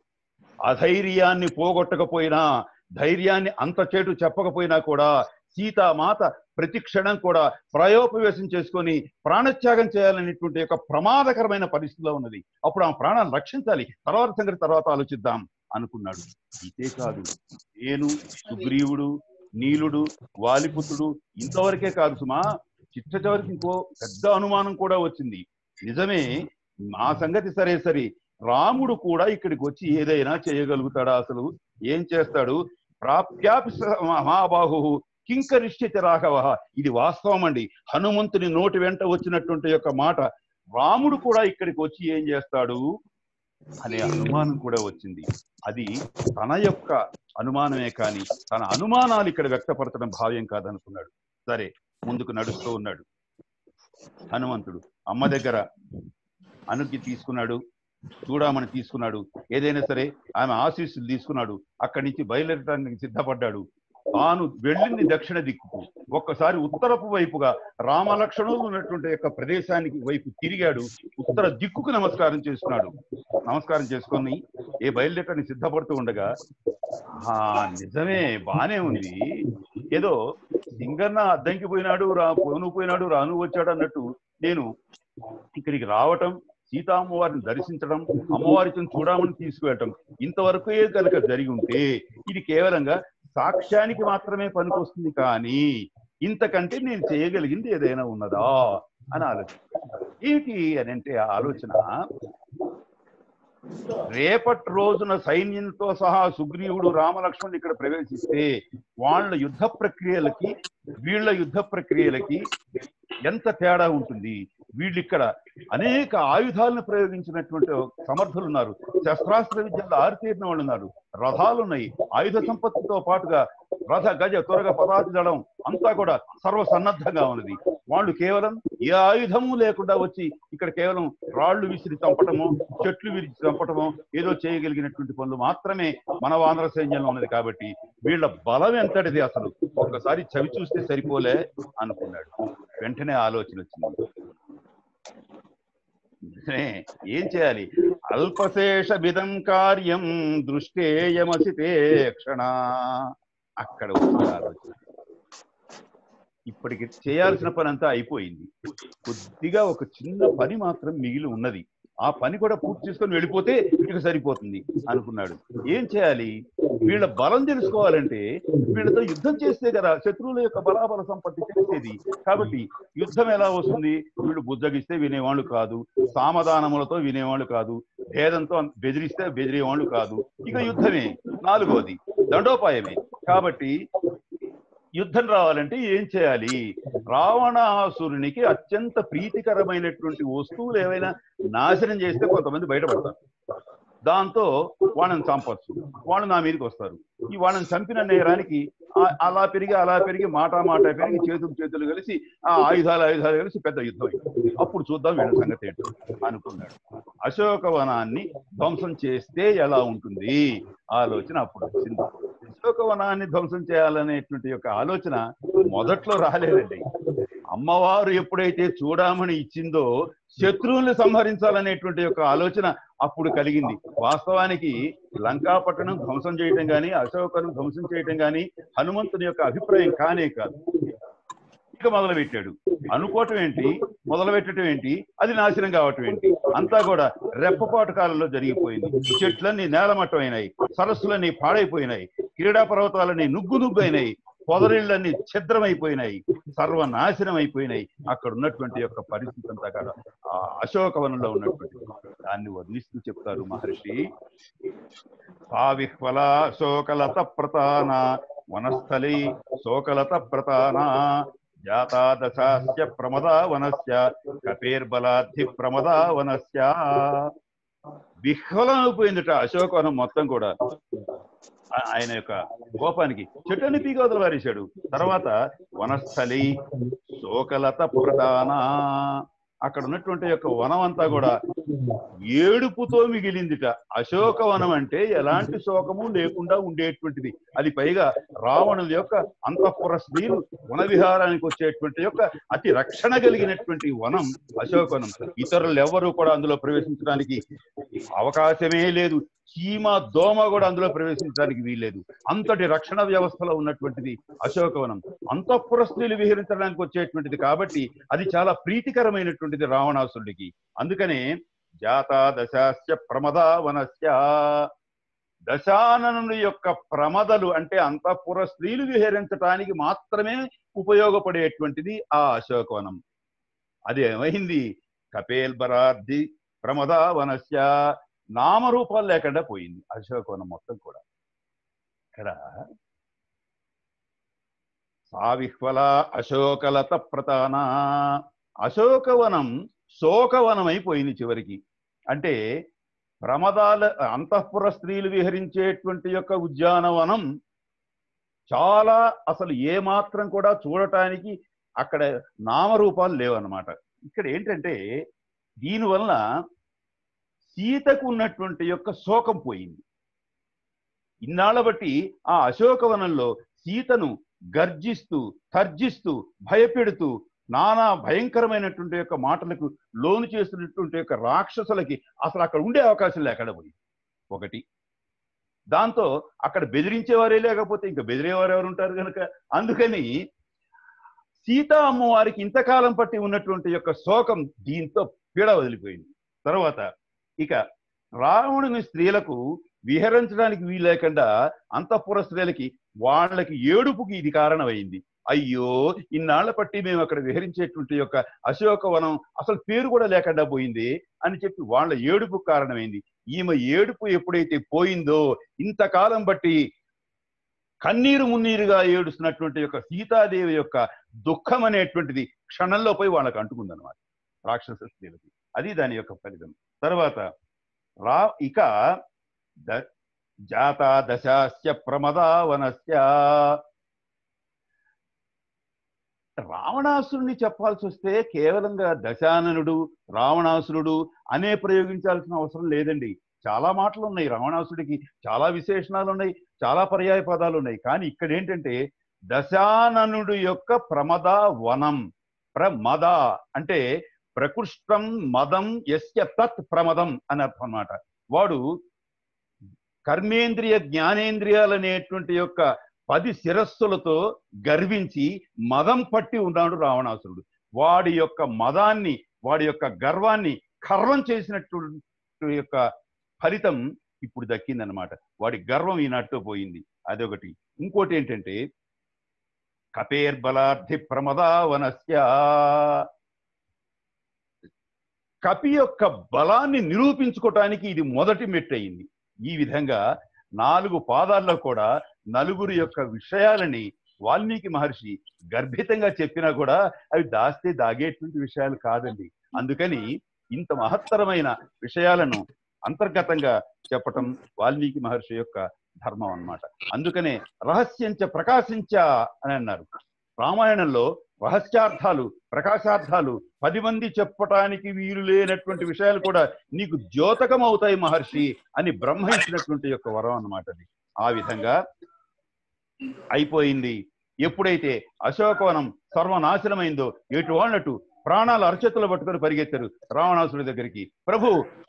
అధైర్యాన్ని పోగొట్టకపోయినా ధైర్యాన్ని అంత చేటు చెప్పకపోయినా కూడా సీతామాత ప్రతి క్షణం కూడా ప్రాయోపవేశం చేసుకొని ప్రాణత్యాగం చేయాలనేటువంటి ఒక ప్రమాదకరమైన పరిస్థితిలో ఉన్నది అప్పుడు ఆ ప్రాణాన్ని రక్షించాలి తర్వాత సంగతి తర్వాత ఆలోచిద్దాం అనుకున్నాడు ఇదే కాదు నేను సుగ్రీవుడు నీలుడు వాలిపుత్రుడు ఇంతవరకే కాదు సుమా చిట్ట చివరికి ఇంకో పెద్ద అనుమానం కూడా వచ్చింది నిజమే మా సంగతి సరే సరే రాముడు కూడా ఇక్కడికి వచ్చి ఏదైనా చేయగలుగుతాడా అసలు ఏం చేస్తాడు ప్రాప్యాపి స- మహాబాహు కింకరిష్యతి రాఘవ ఇది వాస్తవం అండి హనుమంతుని నోటి వెంట వచ్చినటువంటి యొక్క మాట రాముడు కూడా ఇక్కడికి వచ్చి ఏం చేస్తాడు అనే అనుమానం కూడా వచ్చింది అది తన యొక్క అనుమానమే కానీ తన అనుమానాలు ఇక్కడ వ్యక్తపరచడం భావ్యం కాదనుకున్నాడు సరే ముందుకు నడుస్తూ ఉన్నాడు హనుమంతుడు అమ్మ దగ్గర అనుజ్ఞ తీసుకున్నాడు చూడమని తీసుకున్నాడు ఏదైనా సరే ఆమె ఆశీస్సులు తీసుకున్నాడు అక్కడి నుంచి బయలుదేరడానికి సిద్ధపడ్డాడు తాను వెళ్ళింది దక్షిణ దిక్కుకు ఒక్కసారి ఉత్తరపు వైపుగా రామలక్ష్మణులు ఉన్నటువంటి యొక్క ప్రదేశానికి వైపు తిరిగాడు ఉత్తర దిక్కుకు నమస్కారం చేసుకున్నాడు నమస్కారం చేసుకొని ఏ బయలుదేరటానికి సిద్ధపడుతూ ఉండగా ఆ నిజమే బానే ఉంది ఏదో సింగన్న అద్దంకి పోయినాడు రా పోను పోయినాడు రాను వచ్చాడు అన్నట్టు నేను ఇక్కడికి రావటం సీతామ్మవారిని దర్శించడం అమ్మవారిని చూడమని తీసుకువెళ్ళటం ఇంతవరకే కనుక జరిగి ఉంటే ఇది కేవలంగా సాక్ష్యానికి మాత్రమే పనికొస్తుంది కానీ ఇంతకంటే నేను చేయగలిగింది ఏదైనా ఉన్నదా అని ఆలోచన ఏమిటి అని అంటే ఆ ఆలోచన రేపటి రోజున సైన్యంతో సహా సుగ్రీవుడు రామలక్ష్మణుడు ఇక్కడ ప్రవేశిస్తే వాళ్ళ యుద్ధ ప్రక్రియలకి వీళ్ళ యుద్ధ ప్రక్రియలకి ఎంత తేడా ఉంటుంది వీళ్ళు ఇక్కడ అనేక ఆయుధాలను ప్రయోగించినటువంటి సమర్థులు ఉన్నారు శస్త్రాస్త్ర విద్యలో ఆరితేరిన వాళ్ళు ఉన్నారు రథాలు ఉన్నాయి ఆయుధ సంపత్తితో పాటుగా రథ గజ త్వరగ పదాతి దళం అంతా కూడా సర్వసన్నద్ధంగా ఉన్నది వాళ్ళు కేవలం ఏ ఆయుధము లేకుండా వచ్చి ఇక్కడ కేవలం రాళ్లు విసిరి చంపటము చెట్లు విరిచి చంపటము ఏదో చేయగలిగినటువంటి పనులు మాత్రమే మన వానర సైన్యంలో ఉన్నది కాబట్టి వీళ్ళ బలం ఎంతటిది అసలు ఒకసారి చవి చూస్తే సరిపోలే అనుకున్నాడు వెంటనే ఆలోచన వచ్చింది వెంటనే ఏం చేయాలి అల్పశేష విధం కార్యం దృష్టేయమసితే క్షణ అక్కడ వచ్చిన ఆలోచన ఇప్పటికి చేయాల్సిన పని అంతా అయిపోయింది కొద్దిగా ఒక చిన్న పని మాత్రం మిగిలి ఉన్నది ఆ పని కూడా పూర్తి చేసుకొని వెళ్ళిపోతే ఇక సరిపోతుంది అనుకున్నాడు ఏం చేయాలి వీళ్ళ బలం తెలుసుకోవాలంటే వీళ్ళతో యుద్ధం చేస్తే కదా శత్రువుల యొక్క బలాబల సంపత్తి తెలిసేది కాబట్టి యుద్ధం ఎలా వస్తుంది వీళ్ళు బుజ్జగిస్తే వినేవాళ్ళు కాదు సామధానములతో వినేవాళ్ళు కాదు భేదంతో బెదిరిస్తే బెదిరేవాళ్ళు కాదు ఇక యుద్ధమే నాలుగోది దండోపాయమే కాబట్టి యుద్ధం రావాలంటే ఏం చేయాలి రావణాసురునికి అత్యంత ప్రీతికరమైనటువంటి వస్తువులు ఏవైనా నాశనం చేస్తే కొంతమంది బయటపడతారు దాంతో వాళ్ళని చంపచ్చు వాళ్ళు నా మీదకి వస్తారు ఈ వాళ్ళని చంపిన నేరానికి ఆ- అలా పెరిగి అలా పెరిగి మాట మాట పెరిగి చేతులు చేతులు కలిసి ఆ ఆయుధాలు ఆయుధాలు కలిసి పెద్ద యుద్ధం అయింది అప్పుడు చూద్దాం వీళ్ళ సంగతి ఏంటో అనుకున్నాడు అశోకవనాన్ని ధ్వంసం చేస్తే ఎలా ఉంటుంది ఆలోచన అప్పుడు వచ్చింది అశోకవనాన్ని ధ్వంసం చేయాలనేటువంటి యొక్క ఆలోచన మొదట్లో రాలేదండి అమ్మవారు ఎప్పుడైతే చూడమని ఇచ్చిందో శత్రువుల్ని సంహరించాలనేటువంటి యొక్క ఆలోచన అప్పుడు కలిగింది వాస్తవానికి లంకాపట్టణం ధ్వంసం చేయటం గాని అశోకను ధ్వంసం చేయటం గాని హనుమంతుని యొక్క అభిప్రాయం కానే కాదు ఇక మొదలు పెట్టాడు అనుకోవటం ఏంటి మొదలు పెట్టడం ఏంటి అది నాశనం కావటం ఏంటి అంతా కూడా రెప్పపాటు కాలంలో జరిగిపోయింది చెట్లన్నీ నేలమట్టమైనాయి సరస్సులన్నీ పాడైపోయినాయి క్రీడా పర్వతాలన్నీ నుగ్గు నుగ్గు అయినాయి పొదరిళ్ళన్నీ ఛిద్రమైపోయినాయి సర్వనాశనం అయిపోయినాయి అక్కడ ఉన్నటువంటి యొక్క పరిస్థితి అంతా కూడా ఆ అశోకవనంలో ఉన్నటువంటి దాన్ని వర్ణిస్తూ చెప్తారు మహర్షి సావిహ్వల శోకలత ప్రతాన వనస్థలి శోకలత ప్రతాన జాతాదశాస్య ప్రమదా వనస్య కపేర్బలాద్ధి ప్రమదా వనస్య విహ్వలమైపోయిందట అశోకవనం మొత్తం కూడా ఆ- ఆయన యొక్క కోపానికి చెట్టుని పీకోదలు వారేశాడు తర్వాత వనస్థలి శోకలత ప్రధాన అక్కడ ఉన్నటువంటి యొక్క వనం అంతా కూడా ఏడుపుతో మిగిలిందిట అశోక వనం అంటే ఎలాంటి శోకము లేకుండా ఉండేటువంటిది అది పైగా రావణుల యొక్క అంతఃపుర స్త్రీలు వన విహారానికి వచ్చేటువంటి యొక్క అతి రక్షణ కలిగినటువంటి వనం అశోకవనం ఇతరులు ఎవరు కూడా అందులో ప్రవేశించడానికి అవకాశమే లేదు చీమ దోమ కూడా అందులో ప్రవేశించడానికి వీల్లేదు అంతటి రక్షణ వ్యవస్థలో ఉన్నటువంటిది అశోకవనం అంతఃపుర స్త్రీలు విహరించడానికి వచ్చేటువంటిది కాబట్టి అది చాలా ప్రీతికరమైనటువంటిది రావణాసురుడికి అందుకనే జాతా దశాస్య ప్రమదా వనస్య దశాననుడి యొక్క ప్రమదలు అంటే అంతఃపుర స్త్రీలు విహరించడానికి మాత్రమే ఉపయోగపడేటువంటిది ఆ అశోకవనం అది ఏమైంది కపేల్బరార్థి ప్రమదా వనస్య నామరూపాలు లేకుండా పోయింది అశోకవనం మొత్తం కూడా ఇక్కడ సావిహ్వల అశోకలత ప్రతాన అశోకవనం శోకవనం అయిపోయింది చివరికి అంటే ప్రమదాల అంతఃపుర స్త్రీలు విహరించేటువంటి యొక్క ఉద్యానవనం చాలా అసలు ఏ మాత్రం కూడా చూడటానికి అక్కడ నామరూపాలు లేవన్నమాట ఇక్కడ ఏంటంటే దీనివల్ల సీతకు ఉన్నటువంటి యొక్క శోకం పోయింది ఇన్నాళ్ళ బట్టి ఆ అశోకవనంలో సీతను గర్జిస్తూ తర్జిస్తూ భయపెడుతూ నానా భయంకరమైనటువంటి యొక్క మాటలకు లోను చేస్తున్నటువంటి యొక్క రాక్షసులకి అసలు అక్కడ ఉండే అవకాశం లేకుండా పోయింది ఒకటి దాంతో అక్కడ బెదిరించేవారే లేకపోతే ఇంకా బెదిరేవారు ఎవరు ఉంటారు కనుక అందుకని సీతా అమ్మవారికి ఇంతకాలం పట్టి ఉన్నటువంటి యొక్క శోకం దీంతో పీడ వదిలిపోయింది తర్వాత ఇక రావణుని స్త్రీలకు విహరించడానికి వీలు లేకుండా అంతఃపుర స్త్రీలకి వాళ్ళకి ఏడుపుకి ఇది కారణమైంది అయ్యో ఇన్నాళ్ల పట్టి మేము అక్కడ విహరించేటువంటి యొక్క అశోకవనం అసలు పేరు కూడా లేకుండా పోయింది అని చెప్పి వాళ్ళ ఏడుపు కారణమైంది ఈమె ఏడుపు ఎప్పుడైతే పోయిందో ఇంతకాలం బట్టి కన్నీరు మున్నీరుగా ఏడుస్తున్నటువంటి యొక్క సీతాదేవి యొక్క దుఃఖం అనేటువంటిది క్షణంలో పోయి వాళ్ళకి అంటుకుందనమాట రాక్షస స్త్రీలకి అది దాని యొక్క ఫలితం తర్వాత రా ఇక ద జాత దశాస్య ప్రమదా వనస్య రావణాసురుని చెప్పాల్సి వస్తే కేవలంగా దశాననుడు రావణాసురుడు అనే ప్రయోగించాల్సిన అవసరం లేదండి చాలా మాటలు ఉన్నాయి రావణాసుడికి చాలా విశేషణాలు ఉన్నాయి చాలా పర్యాయ పదాలు ఉన్నాయి కానీ ఇక్కడ ఏంటంటే దశాననుడు యొక్క ప్రమద వనం ప్రమద అంటే ప్రకృష్టం మదం ఎస్య తత్ ప్రమదం అని అర్థం అన్నమాట వాడు కర్మేంద్రియ జ్ఞానేంద్రియాలు అనేటువంటి యొక్క పది శిరస్సులతో గర్వించి మదం పట్టి ఉన్నాడు రావణాసురుడు వాడి యొక్క మదాన్ని వాడి యొక్క గర్వాన్ని ఖర్వం చేసినట్టు యొక్క ఫలితం ఇప్పుడు దక్కిందనమాట వాడి గర్వం ఈనాటితో పోయింది అదొకటి ఇంకోటి ఏంటంటే కపేర్బలార్థి ప్రమదావనస్య కపి యొక్క బలాన్ని నిరూపించుకోవటానికి ఇది మొదటి మెట్టు అయింది ఈ విధంగా నాలుగు పాదాల్లో కూడా నలుగురు యొక్క విషయాలని వాల్మీకి మహర్షి గర్భితంగా చెప్పినా కూడా అవి దాస్తే దాగేటువంటి విషయాలు కాదండి అందుకని ఇంత మహత్తరమైన విషయాలను అంతర్గతంగా చెప్పటం వాల్మీకి మహర్షి యొక్క ధర్మం అన్నమాట అందుకనే రహస్యంచ ప్రకాశించ అని అన్నారు రామాయణంలో రహస్యార్థాలు ప్రకాశార్థాలు పది మంది చెప్పటానికి వీలు లేనటువంటి విషయాలు కూడా నీకు ద్యోతకం అవుతాయి మహర్షి అని బ్రహ్మ ఇచ్చినటువంటి యొక్క వరం అన్నమాట అది ఆ విధంగా అయిపోయింది ఎప్పుడైతే అశోకవనం సర్వనాశనమైందో ఎటు వాళ్ళటు ప్రాణాలు అరచేతులు పట్టుకొని పరిగెత్తారు రావణాసుడి దగ్గరికి ప్రభు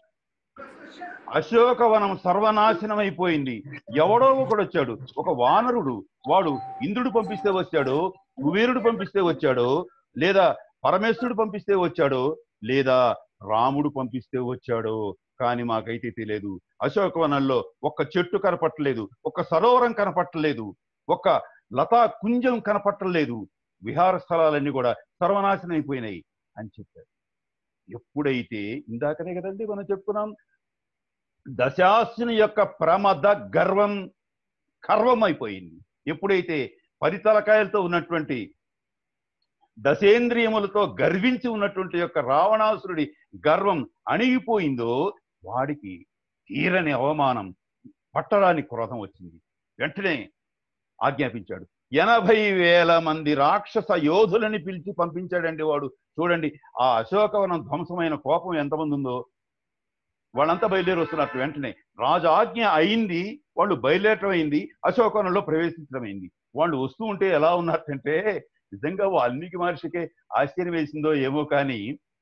అశోకవనం సర్వనాశనం అయిపోయింది ఎవడో ఒకడు వచ్చాడు ఒక వానరుడు వాడు ఇంద్రుడు పంపిస్తే వచ్చాడు కుబేరుడు పంపిస్తే వచ్చాడు లేదా పరమేశ్వరుడు పంపిస్తే వచ్చాడు లేదా రాముడు పంపిస్తే వచ్చాడు కానీ మాకైతే తెలియదు అశోకవనంలో ఒక్క చెట్టు కనపట్టలేదు ఒక్క సరోవరం కనపట్టలేదు ఒక్క లతా కుంజం కనపట్టలేదు విహార స్థలాలన్నీ కూడా సర్వనాశనం అయిపోయినాయి అని చెప్పారు ఎప్పుడైతే ఇందాకనే కదండి మనం చెప్పుకున్నాం దశాసుని యొక్క ప్రమద గర్వం గర్వం అయిపోయింది ఎప్పుడైతే పరితలకాయలతో ఉన్నటువంటి దశేంద్రియములతో గర్వించి ఉన్నటువంటి యొక్క రావణాసురుడి గర్వం అణిగిపోయిందో వాడికి తీరని అవమానం పట్టడానికి క్రోధం వచ్చింది వెంటనే ఆజ్ఞాపించాడు ఎనభై వేల మంది రాక్షస యోధులని పిలిచి పంపించాడండి వాడు చూడండి ఆ అశోకవనం ధ్వంసమైన కోపం ఎంతమంది ఉందో వాళ్ళంతా బయలుదేరి వస్తున్నట్టు వెంటనే రాజు ఆజ్ఞ అయింది వాళ్ళు బయలుదేరటం అయింది అశోకవనంలో ప్రవేశించడం అయింది వాళ్ళు వస్తూ ఉంటే ఎలా ఉన్నట్టంటే నిజంగా వాల్మీకి మహర్షికే ఆశ్చర్యం వేసిందో ఏమో కానీ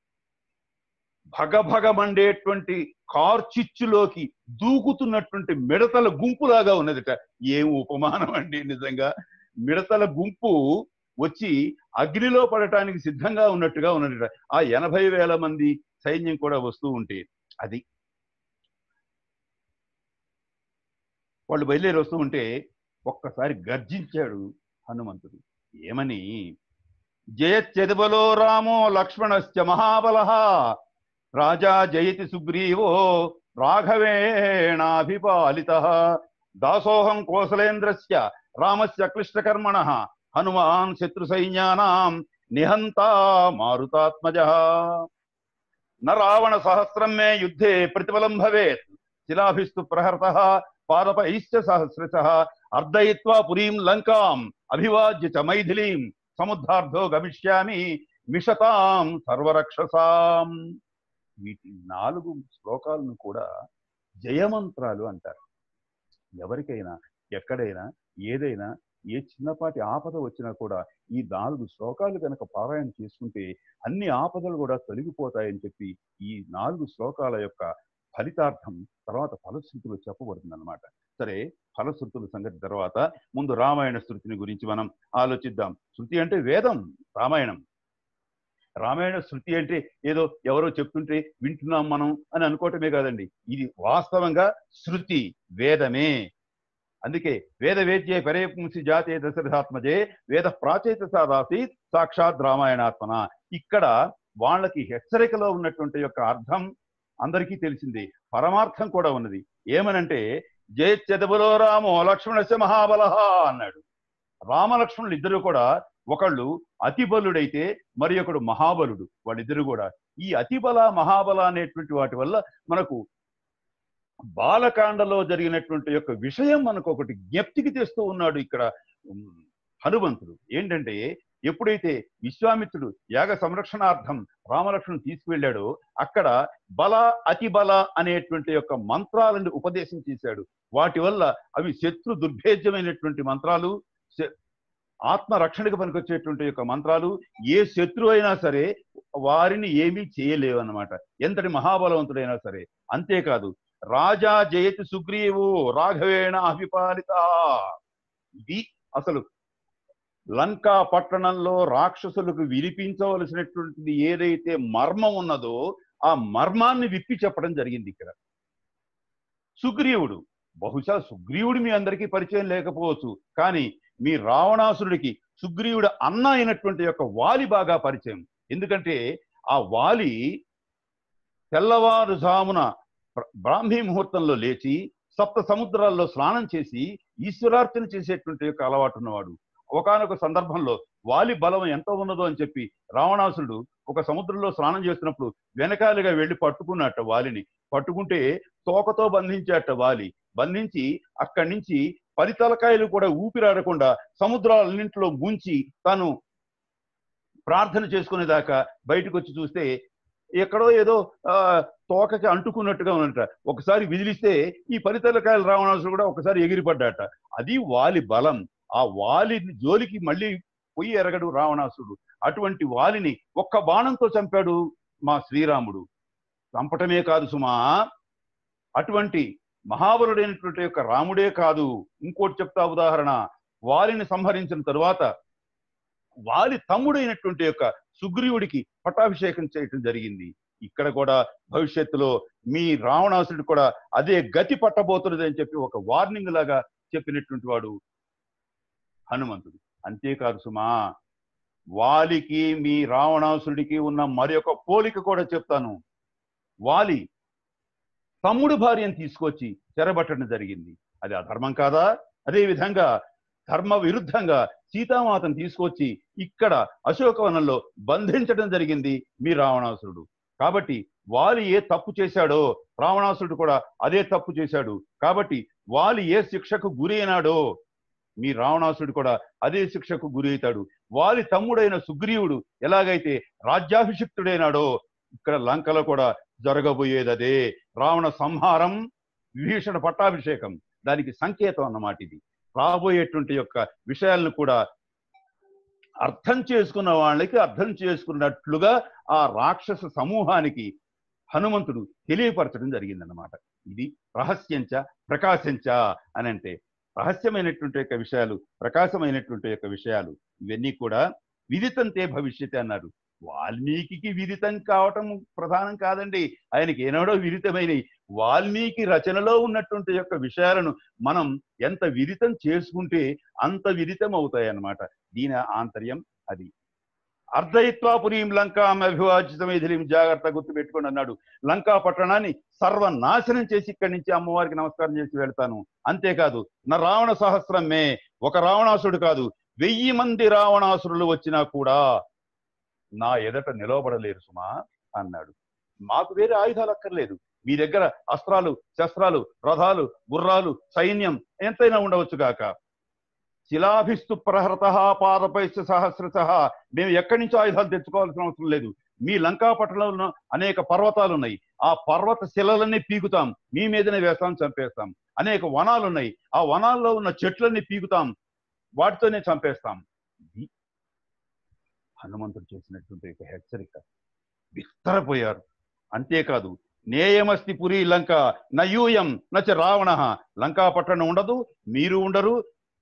భగభగ మండేటువంటి కార్చిచ్చులోకి దూకుతున్నటువంటి మిడతల గుంపులాగా ఉన్నదిట ఏం ఉపమానం అండి నిజంగా మిడతల గుంపు వచ్చి అగ్నిలో పడటానికి సిద్ధంగా ఉన్నట్టుగా ఉన్నదిట ఆ ఎనభై వేల మంది సైన్యం కూడా వస్తూ ఉంటే అది వాళ్ళు బయలుదేరి వస్తూ ఉంటే ఒక్కసారి గర్జించాడు హనుమంతుడు ఏమని జయత్యదిబలో రామో లక్ష్మణశ్చ మహాబల రాజా జయతి సుగ్రీవో రాఘవేణాభిపాలిత దాసోహం కోసలేంద్రస్య రామస్య క్లిష్టకర్మణ హనుమాన్ శత్రు సైన్యానాం నిహంతా మారుతాత్మజ న రావణ సహస్రం మే యుద్ధే ప్రతిఫలం భవేత్ శిలాభిస్తు ప్రహర్త పాదపైశ్చ సహస్రశ అర్ధయిత్వా పురీం లంకాం అభివాజ్య చ మైథిలీం సముద్ధార్థో గమిష్యామి మిషతాం సర్వరక్షసాం వీటి నాలుగు శ్లోకాలను కూడా జయమంత్రాలు అంటారు ఎవరికైనా ఎక్కడైనా ఏదైనా ఏ చిన్నపాటి ఆపద వచ్చినా కూడా ఈ నాలుగు శ్లోకాలు కనుక పారాయణ చేసుకుంటే అన్ని ఆపదలు కూడా తొలగిపోతాయని చెప్పి ఈ నాలుగు శ్లోకాల యొక్క ఫలితార్థం తర్వాత ఫలశ్రుతులు చెప్పబడుతుంది అనమాట సరే ఫలశ్రుతుల సంగతి తర్వాత ముందు రామాయణ శృతిని గురించి మనం ఆలోచిద్దాం శృతి అంటే వేదం రామాయణం రామాయణ శృతి అంటే ఏదో ఎవరో చెప్తుంటే వింటున్నాం మనం అని అనుకోవటమే కాదండి ఇది వాస్తవంగా శృతి వేదమే అందుకే వేద వేద్యే పరేపుంసి జాతే దశరథాత్మజే వేద ప్రాచేత సాదాసి సాక్షాత్ రామాయణాత్మన ఇక్కడ వాళ్ళకి హెచ్చరికలో ఉన్నటువంటి యొక్క అర్థం అందరికీ తెలిసిందే పరమార్థం కూడా ఉన్నది ఏమనంటే జయత్యదబులో రామో లక్ష్మణస్య మహాబల అన్నాడు రామలక్ష్మణులు ఇద్దరు కూడా ఒకళ్ళు అతిబలుడైతే మరి ఒకడు మహాబలుడు వాళ్ళిద్దరు కూడా ఈ అతిబల మహాబల అనేటువంటి వాటి వల్ల మనకు బాలకాండలో జరిగినటువంటి యొక్క విషయం మనకు ఒకటి జ్ఞప్తికి తెస్తూ ఉన్నాడు ఇక్కడ ఉమ్, హనుమంతుడు ఏంటంటే ఎప్పుడైతే విశ్వామిత్రుడు యాగ సంరక్షణార్థం రామలక్ష్మణ్ తీసుకువెళ్ళాడో అక్కడ బల అతి బల అనేటువంటి యొక్క మంత్రాలను ఉపదేశం చేశాడు వాటి వల్ల అవి శత్రు దుర్భేద్యమైనటువంటి మంత్రాలు శ- ఆత్మ రక్షణకు పనికొచ్చేటువంటి యొక్క మంత్రాలు ఏ శత్రు అయినా సరే వారిని ఏమీ చేయలేవు అన్నమాట ఎంతటి మహాబలవంతుడైనా సరే అంతేకాదు రాజా జయతి సుగ్రీవు రాఘవేణ అభిపాలిత ఇది అసలు లంకా పట్టణంలో రాక్షసులకు వినిపించవలసినటువంటిది ఏదైతే మర్మం ఉన్నదో ఆ మర్మాన్ని విప్పి చెప్పడం జరిగింది ఇక్కడ సుగ్రీవుడు బహుశా సుగ్రీవుడు మీ అందరికీ పరిచయం లేకపోవచ్చు కానీ మీ రావణాసురుడికి సుగ్రీవుడు అన్న అయినటువంటి యొక్క వాలి బాగా పరిచయం ఎందుకంటే ఆ వాలి తెల్లవారుజామున బ్ర- బ్రాహ్మీ ముహూర్తంలో లేచి సప్త సముద్రాల్లో స్నానం చేసి ఈశ్వరార్చన చేసేటువంటి యొక్క అలవాటు ఉన్నవాడు ఒకనొక సందర్భంలో వాలి బలం ఎంత ఉన్నదో అని చెప్పి రావణాసురుడు ఒక సముద్రంలో స్నానం చేస్తున్నప్పుడు వెనకాలుగా వెళ్లి పట్టుకున్నట్ట వాలిని పట్టుకుంటే తోకతో బంధించేట వాలి బంధించి అక్కడి నుంచి పది తలకాయలు కూడా ఊపిరాడకుండా సముద్రాలన్నింటిలో ముంచి తాను ప్రార్థన చేసుకునేదాకా బయటకు వచ్చి చూస్తే ఎక్కడో ఏదో ఆ, తోకకి అంటుకున్నట్టుగా ఉన్నట ఒకసారి విదిలిస్తే ఈ పరితలకాయలు రావణాసుడు కూడా ఒకసారి ఎగిరిపడ్డాట అది వాలి బలం ఆ వాలి జోలికి మళ్ళీ పొయ్యి ఎరగడు రావణాసుడు అటువంటి వాలిని ఒక్క బాణంతో చంపాడు మా శ్రీరాముడు చంపటమే కాదు సుమా అటువంటి మహాబలుడైనటువంటి యొక్క రాముడే కాదు ఇంకోటి చెప్తా ఉదాహరణ వాలిని సంహరించిన తరువాత వాలి తమ్ముడైనటువంటి యొక్క సుగ్రీవుడికి పట్టాభిషేకం చేయటం జరిగింది ఇక్కడ కూడా భవిష్యత్తులో మీ రావణాసుడు కూడా అదే గతి పట్టబోతున్నది అని చెప్పి ఒక వార్నింగ్ లాగా చెప్పినటువంటి వాడు హనుమంతుడు అంతేకాదు సుమా వాలికి మీ రావణాసుడికి ఉన్న మరి ఒక పోలిక కూడా చెప్తాను వాలి తమ్ముడు భార్యను తీసుకొచ్చి చెరబట్టడం జరిగింది అది అధర్మం కాదా అదే విధంగా ధర్మ విరుద్ధంగా సీతామాతను తీసుకొచ్చి ఇక్కడ అశోకవనంలో బంధించడం జరిగింది మీ రావణాసురుడు కాబట్టి వాలి ఏ తప్పు చేశాడో రావణాసురుడు కూడా అదే తప్పు చేశాడు కాబట్టి వాలి ఏ శిక్షకు గురి అయినాడో మీ రావణాసుడు కూడా అదే శిక్షకు గురి అవుతాడు వాలి తమ్ముడైన సుగ్రీవుడు ఎలాగైతే రాజ్యాభిషిక్తుడైనాడో ఇక్కడ లంకలో కూడా జరగబోయేది అదే రావణ సంహారం విభీషణ పట్టాభిషేకం దానికి సంకేతం అన్నమాట ఇది రాబోయేటువంటి యొక్క విషయాలను కూడా అర్థం చేసుకున్న వాళ్ళకి అర్థం చేసుకున్నట్లుగా ఆ రాక్షస సమూహానికి హనుమంతుడు తెలియపరచడం జరిగిందన్నమాట ఇది రహస్యంచ ప్రకాశంచ అని అంటే రహస్యమైనటువంటి యొక్క విషయాలు ప్రకాశమైనటువంటి యొక్క విషయాలు ఇవన్నీ కూడా విదితంతే భవిష్యత్ అన్నారు వాల్మీకి విదితం కావటం ప్రధానం కాదండి ఆయనకి ఏనాడో విదితమైన వాల్మీకి రచనలో ఉన్నటువంటి యొక్క విషయాలను మనం ఎంత విదితం చేసుకుంటే అంత విదితం అవుతాయి అన్నమాట దీని ఆంతర్యం అది అర్ధయిత్వాపురీం లంకాం అభివాచితమైథిలిం జాగ్రత్త గుర్తు పెట్టుకొని అన్నాడు లంకా పట్టణాన్ని సర్వనాశనం చేసి ఇక్కడి నుంచి అమ్మవారికి నమస్కారం చేసి వెళ్తాను అంతేకాదు నా రావణ సహస్రమే ఒక రావణాసుడు కాదు వెయ్యి మంది రావణాసురులు వచ్చినా కూడా నా ఎదట నిలవబడలేరు సుమా అన్నాడు మాకు వేరే ఆయుధాలు అక్కర్లేదు మీ దగ్గర అస్త్రాలు శస్త్రాలు రథాలు గుర్రాలు సైన్యం ఎంతైనా ఉండవచ్చు గాక శిలాభిస్తు ప్రహరత పాదపైశ్చ సహస్రశ మేము ఎక్కడి నుంచి ఆయుధాలు తెచ్చుకోవాల్సిన అవసరం లేదు మీ లంకాపట్టణంలో అనేక పర్వతాలు ఉన్నాయి ఆ పర్వత శిలలన్నీ పీకుతాం మీ మీదనే వేస్తాం చంపేస్తాం అనేక వనాలు ఉన్నాయి ఆ వనాల్లో ఉన్న చెట్లన్నీ పీకుతాం వాటితోనే చంపేస్తాం ఇది హనుమంతుడు చేసినటువంటి ఒక హెచ్చరిక విస్తరపోయారు అంతేకాదు నేయమస్తి పురి లంక నయూయం నచ రావణ లంకా పట్టణం ఉండదు మీరు ఉండరు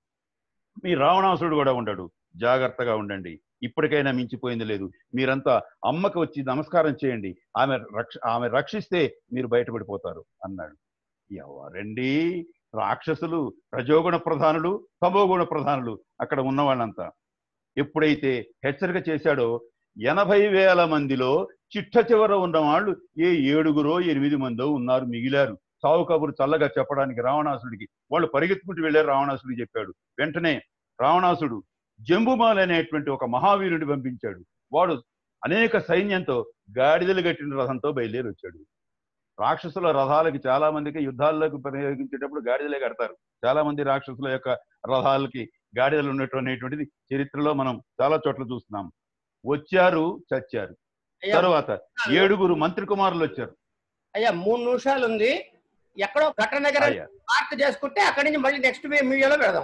మీ రావణాసుడు కూడా ఉండడు జాగ్రత్తగా ఉండండి ఇప్పటికైనా మించిపోయింది లేదు మీరంతా అమ్మకి వచ్చి నమస్కారం చేయండి ఆమె రక్ష ఆమె రక్షిస్తే మీరు బయటపడిపోతారు అన్నాడు ఎవరండి రాక్షసులు రజోగుణ ప్రధానులు తమోగుణ ప్రధానులు అక్కడ ఉన్న వాళ్ళంతా ఎప్పుడైతే హెచ్చరిక చేశాడో ఎనభై వేల మందిలో చిట్ట చివర ఉన్న వాళ్ళు ఏ ఏడుగురో ఎనిమిది మందో ఉన్నారు మిగిలారు సావు కబురు చల్లగా చెప్పడానికి రావణాసుడికి వాళ్ళు పరిగెత్తుకుంటూ వెళ్ళారు రావణాసుడికి చెప్పాడు వెంటనే రావణాసుడు జంబుమాల్ అనేటువంటి ఒక మహావీరుడి పంపించాడు వాడు అనేక సైన్యంతో గాడిదలు కట్టిన రథంతో బయలుదేరి వచ్చాడు రాక్షసుల రథాలకి చాలా మందికి యుద్ధాల్లోకి ప్రయోగించేటప్పుడు గాడిదలే కడతారు చాలా మంది రాక్షసుల యొక్క రథాలకి గాడిదలు ఉన్నటువంటిది చరిత్రలో మనం చాలా చోట్ల చూస్తున్నాం వచ్చారు చచ్చారు అయ్యా తరువాత ఏడుగురు మంత్రి కుమారులు వచ్చారు అయ్యా మూడు నిమిషాలు ఉంది ఎక్కడో ఘటన దగ్గర అయ్యా మార్క్ చేసుకుంటే అక్కడి నుంచి మళ్ళీ నెక్స్ట్ మీడియాలో పెడదాం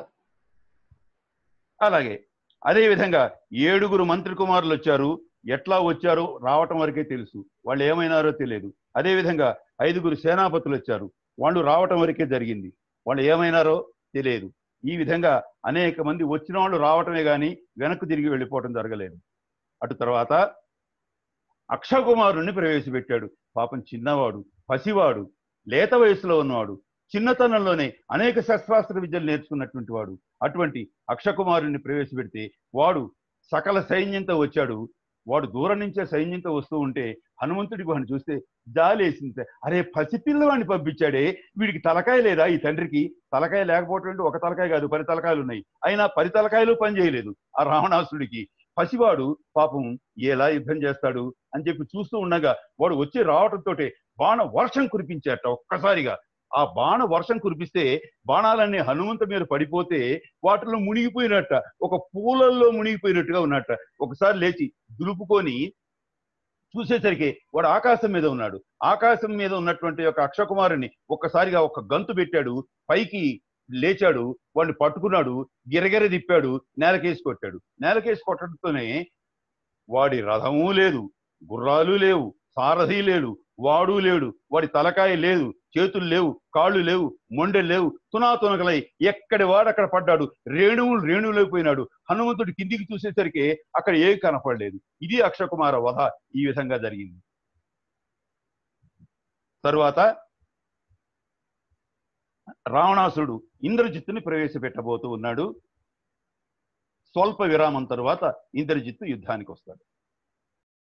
అలాగే అదే విధంగా ఏడుగురు మంత్రి కుమారులు వచ్చారు ఎట్లా వచ్చారో రావటం వరకే తెలుసు వాళ్ళు ఏమైనారో తెలియదు అదే విధంగా ఐదుగురు సేనాపతులు వచ్చారు వాళ్ళు రావటం వరకే జరిగింది వాళ్ళు ఏమైనారో తెలియదు ఈ విధంగా అనేక మంది వచ్చిన వాళ్ళు రావటమే గాని వెనక్కు తిరిగి వెళ్ళిపోవటం జరగలేదు అటు తర్వాత అక్షకుమారుణ్ణి ప్రవేశపెట్టాడు పాపం చిన్నవాడు పసివాడు లేత వయసులో ఉన్నవాడు చిన్నతనంలోనే అనేక శస్త్రాస్త్ర విద్యలు నేర్చుకున్నటువంటి వాడు అటువంటి అక్షకుమారుణ్ణి ప్రవేశపెడితే వాడు సకల సైన్యంతో వచ్చాడు వాడు దూరం నుంచే సైన్యంతో వస్తూ ఉంటే హనుమంతుడికి వాడిని చూస్తే జాలేసింది అరే పసిపిల్లవాడిని పంపించాడే వీడికి తలకాయ లేదా ఈ తండ్రికి తలకాయ లేకపోవటం అంటే ఒక తలకాయ కాదు పది తలకాయలు ఉన్నాయి అయినా పది తలకాయలు పని చేయలేదు ఆ రావణాసుడికి పసివాడు పాపం ఎలా యుద్ధం చేస్తాడు అని చెప్పి చూస్తూ ఉండగా వాడు వచ్చి రావటంతో బాణ వర్షం కురిపించాట ఒక్కసారిగా ఆ బాణ వర్షం కురిపిస్తే బాణాలన్నీ హనుమంత మీద పడిపోతే వాటిలో మునిగిపోయినట్ట ఒక పూలల్లో మునిగిపోయినట్టుగా ఉన్నట్ట ఒకసారి లేచి దులుపుకొని చూసేసరికి వాడు ఆకాశం మీద ఉన్నాడు ఆకాశం మీద ఉన్నటువంటి ఒక అక్షకుమారుని ఒక్కసారిగా ఒక గంతు పెట్టాడు పైకి లేచాడు వాడిని పట్టుకున్నాడు గిరగిర తిప్పాడు నేలకేసి కొట్టాడు నేలకేసి కొట్టడంతోనే వాడి రథము లేదు గుర్రాలు లేవు సారథి లేడు వాడు లేడు వాడి తలకాయ లేదు చేతులు లేవు కాళ్ళు లేవు మొండెలు లేవు తునాతునకలై ఎక్కడి వాడు అక్కడ పడ్డాడు రేణువులు రేణువులైపోయినాడు హనుమంతుడు కిందికి చూసేసరికి అక్కడ ఏం కనపడలేదు ఇది అక్షకుమార వధ ఈ విధంగా జరిగింది తరువాత రావణాసురుడు ఇంద్రజిత్తుని ప్రవేశపెట్టబోతూ ఉన్నాడు స్వల్ప విరామం తరువాత ఇంద్రజిత్తు యుద్ధానికి వస్తాడు